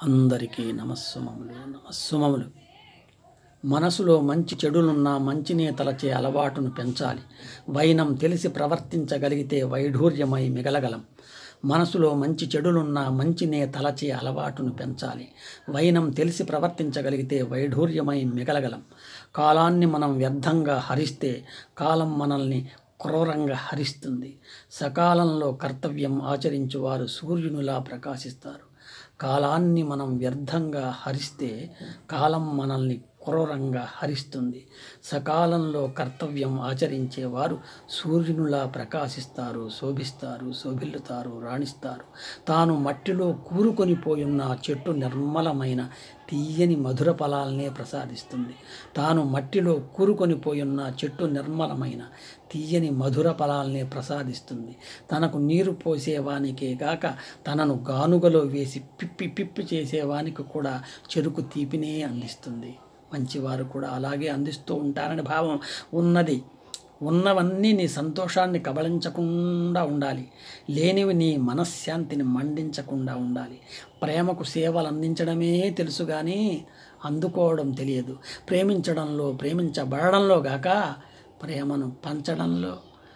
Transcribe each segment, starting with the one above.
అందరికీ నమస్సుమములు నమస్సుమములు మనసులో మంచి చెడులున్నా మంచినే తలచే అలవాటును పెంచాలి వైనం తెలిసి ప్రవర్తించగలిగితే వైఢూర్యమై మిగలగలం మనసులో మంచి చెడులున్నా మంచినే తలచే అలవాటును పెంచాలి వైనం తెలిసి ప్రవర్తించగలిగితే వైఢూర్యమై మిగలగలం కాలాన్ని మనం వ్యర్థంగా హరిస్తే కాలం మనల్ని క్రూరంగా హరిస్తుంది సకాలంలో కర్తవ్యం ఆచరించువారు సూర్యునిలా ప్రకాశిస్తారు కాలాన్ని మనం వ్యర్థంగా హరిస్తే కాలం మనల్ని క్రూరంగా హరిస్తుంది సకాలంలో కర్తవ్యం ఆచరించేవారు సూర్యునిలా ప్రకాశిస్తారు శోభిస్తారు శోభిల్లుతారు రాణిస్తారు తాను మట్టిలో కూరుకొని పోయున్న చెట్టు నిర్మలమైన తీయని మధుర ఫలాలనే ప్రసాదిస్తుంది తాను మట్టిలో కూరుకొని పోయున్న చెట్టు నిర్మలమైన తీయని మధుర ఫలాలనే ప్రసాదిస్తుంది తనకు నీరు పోసేవానికే గాక తనను గానుగలో వేసి పిప్పి పిప్పి చేసేవానికి కూడా చెరుకు తీపినే అందిస్తుంది మంచివారు కూడా అలాగే అందిస్తూ ఉంటారని భావం ఉన్నది ఉన్నవన్నీ నీ సంతోషాన్ని కబళించకుండా ఉండాలి లేనివి నీ మనశ్శాంతిని మండించకుండా ఉండాలి ప్రేమకు సేవలు అందించడమే తెలుసు కానీ అందుకోవడం తెలియదు ప్రేమించడంలో ప్రేమించబడడంలో గాక ప్రేమను పంచడంలో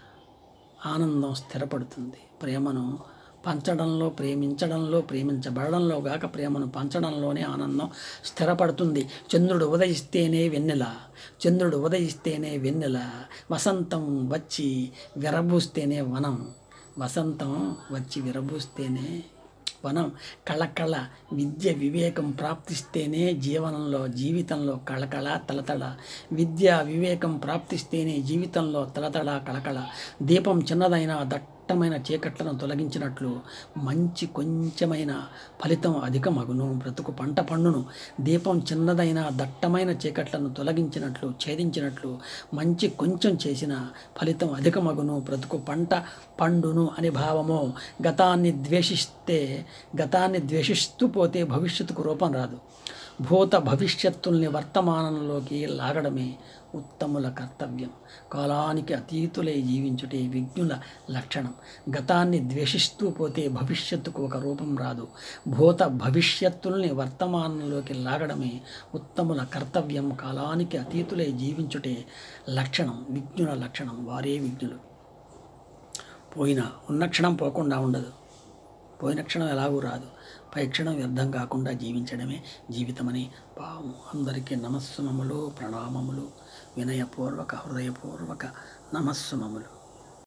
ఆనందం స్థిరపడుతుంది ప్రేమను పంచడంలో ప్రేమించడంలో ప్రేమించబడడంలో గాక ప్రేమను పంచడంలోనే ఆనందం స్థిరపడుతుంది చంద్రుడు ఉదయిస్తేనే వెన్నెల చంద్రుడు ఉదయిస్తేనే వెన్నెల వసంతం వచ్చి విరబూస్తేనే వనం వసంతం వచ్చి విరబూస్తేనే వనం కళకళ విద్య వివేకం ప్రాప్తిస్తేనే జీవనంలో జీవితంలో కళకళ తలతళ విద్య వివేకం ప్రాప్తిస్తేనే జీవితంలో తలతళ కళకళ దీపం చిన్నదైన దట్టమైన చీకట్లను తొలగించినట్లు మంచి కొంచెమైన ఫలితం అధికమగును బ్రతుకు పంట పండును దీపం చిన్నదైన దట్టమైన చీకట్లను తొలగించినట్లు ఛేదించినట్లు మంచి కొంచెం చేసిన ఫలితం అధికమగును బ్రతుకు పంట పండును అని భావము గతాన్ని ద్వేషిస్తే గతాన్ని ద్వేషిస్తూ పోతే భవిష్యత్తుకు రూపం రాదు భూత భవిష్యత్తుల్ని వర్తమానంలోకి లాగడమే ఉత్తముల కర్తవ్యం కాలానికి అతీతులై జీవించుటే విజ్ఞుల లక్షణం గతాన్ని ద్వేషిస్తూ పోతే భవిష్యత్తుకు ఒక రూపం రాదు భూత భవిష్యత్తుల్ని వర్తమానంలోకి లాగడమే ఉత్తముల కర్తవ్యం కాలానికి అతీతులై జీవించుటే లక్షణం విజ్ఞుల లక్షణం వారే విజ్ఞులు పోయిన ఉన్న క్షణం పోకుండా ఉండదు పోయిన క్షణం ఎలాగూ రాదు పై క్షణం వ్యర్థం కాకుండా జీవించడమే జీవితమని భావం అందరికీ నమస్సుమములు ప్రణామములు వినయపూర్వక హృదయపూర్వక నమస్సుమములు